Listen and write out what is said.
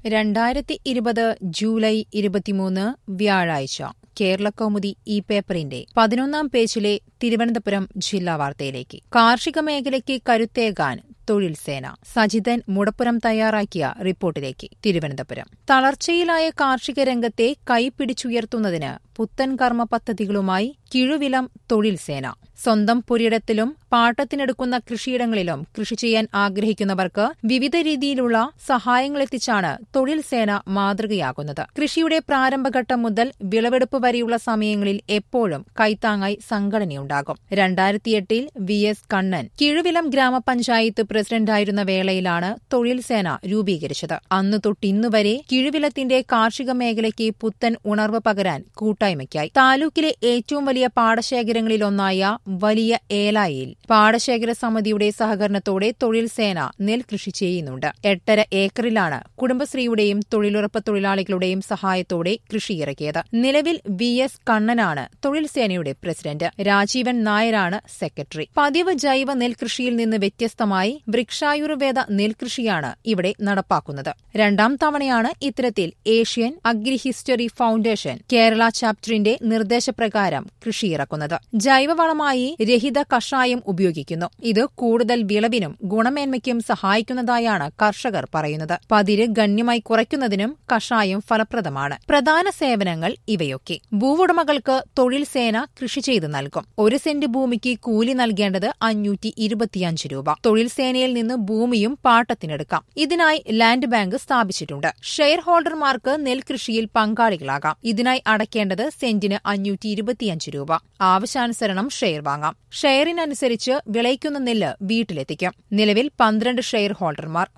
രണ്ടായിരത്തി ഇരുപത് ജൂലൈ ഇരുപത്തിമൂന്ന് വ്യാഴാഴ്ച കേരളകൗമുദി ഈ പേപ്പറിന്റെ പതിനൊന്നാം പേജിലെ തിരുവനന്തപുരം ജില്ലാ വാർത്തയിലേക്ക് കാർഷിക മേഖലയ്ക്ക് കരുത്തേകാൻ തൊഴിൽ സേന സജിതൻ മുടപ്പുരം തയ്യാറാക്കിയ റിപ്പോർട്ടിലേക്ക് തിരുവനന്തപുരം തളർച്ചയിലായ കാർഷിക രംഗത്തെ കൈപിടിച്ചുയർത്തുന്നതിന് പുത്തൻ കർമ്മ പദ്ധതികളുമായി കിഴുവിലം തൊഴിൽ സേന സ്വന്തം പുരിടത്തിലും പാട്ടത്തിനെടുക്കുന്ന കൃഷിയിടങ്ങളിലും കൃഷി ചെയ്യാൻ ആഗ്രഹിക്കുന്നവർക്ക് വിവിധ രീതിയിലുള്ള സഹായങ്ങളെത്തിച്ചാണ് തൊഴിൽ സേന മാതൃകയാകുന്നത് കൃഷിയുടെ പ്രാരംഭഘട്ടം മുതൽ വിളവെടുപ്പ് വരെയുള്ള സമയങ്ങളിൽ എപ്പോഴും കൈത്താങ്ങായി സംഘടനയുണ്ടാകും രണ്ടായിരത്തിയെട്ടിൽ വി എസ് കണ്ണൻ കിഴുവിലം ഗ്രാമപഞ്ചായത്ത് പ്രസിഡന്റായിരുന്ന വേളയിലാണ് തൊഴിൽ സേന രൂപീകരിച്ചത് അന്നു തൊട്ടിന്നുവരെ കിഴുവിലത്തിന്റെ കാർഷിക മേഖലയ്ക്ക് പുത്തൻ ഉണർവ് പകരാൻ കൂട്ടായ്മയ്ക്കായി താലൂക്കിലെ ഏറ്റവും വലിയ പാടശേഖരങ്ങളിലൊന്നായ വലിയ ഏലായിൽ പാടശേഖര സമിതിയുടെ സഹകരണത്തോടെ തൊഴിൽ സേന നെൽകൃഷി ചെയ്യുന്നുണ്ട് എട്ടര ഏക്കറിലാണ് കുടുംബശ്രീയുടെയും തൊഴിലുറപ്പ് തൊഴിലാളികളുടെയും സഹായത്തോടെ കൃഷിയിറക്കിയത് നിലവിൽ വി എസ് കണ്ണനാണ് തൊഴിൽ സേനയുടെ പ്രസിഡന്റ് രാജീവൻ നായരാണ് സെക്രട്ടറി പതിവ് ജൈവ നെൽകൃഷിയിൽ നിന്ന് വ്യത്യസ്തമായി വൃക്ഷായുർവേദ നെൽകൃഷിയാണ് ഇവിടെ നടപ്പാക്കുന്നത് രണ്ടാം തവണയാണ് ഇത്തരത്തിൽ Asian agri history foundation Kerala ചാപ്റ്ററിന്റെ നിർദ്ദേശപ്രകാരം കൃഷിയിറക്കുന്നത് ജൈവവളമായി രഹിത കഷായം ഉപയോഗിക്കുന്നു ഇത് കൂടുതൽ വിളവിനും ഗുണമേന്മയ്ക്കും സഹായിക്കുന്നതായാണ് കർഷകർ പറയുന്നത് പതിര് ഗണ്യമായി കുറയ്ക്കുന്നതിനും കഷായം ഫലപ്രദമാണ് പ്രധാന സേവനങ്ങൾ ഇവയൊക്കെ ഭൂവുടമകൾക്ക് തൊഴിൽ സേന കൃഷി ചെയ്ത് നൽകും ഒരു സെന്റ് ഭൂമിക്ക് കൂലി നൽകേണ്ടത് അഞ്ഞൂറ്റി ഇരുപത്തിയഞ്ച് രൂപ തൊഴിൽ സേനയിൽ നിന്ന് ഭൂമിയും പാട്ടത്തിനെടുക്കാം ഇതിനായി ലാൻഡ് ബാങ്ക് സ്ഥാപിച്ചിട്ടുണ്ട് ഷെയർ ഹോൾഡർമാർക്ക് നെൽകൃഷിയിൽ പങ്കാളികളാകാം ഇതിനായി അടയ്ക്കേണ്ടത് സെന്റിന് അഞ്ഞൂറ്റി ഇരുപത്തിയഞ്ച് രൂപ ആവശ്യാനുസരണം ഷെയർ വാങ്ങാം ഷെയറിനനുസരിച്ച് വിളയിക്കുന്ന നെല്ല് വീട്ടിലെത്തിക്കും നിലവിൽ പന്ത്രണ്ട് ഷെയർ ഹോൾഡർമാർ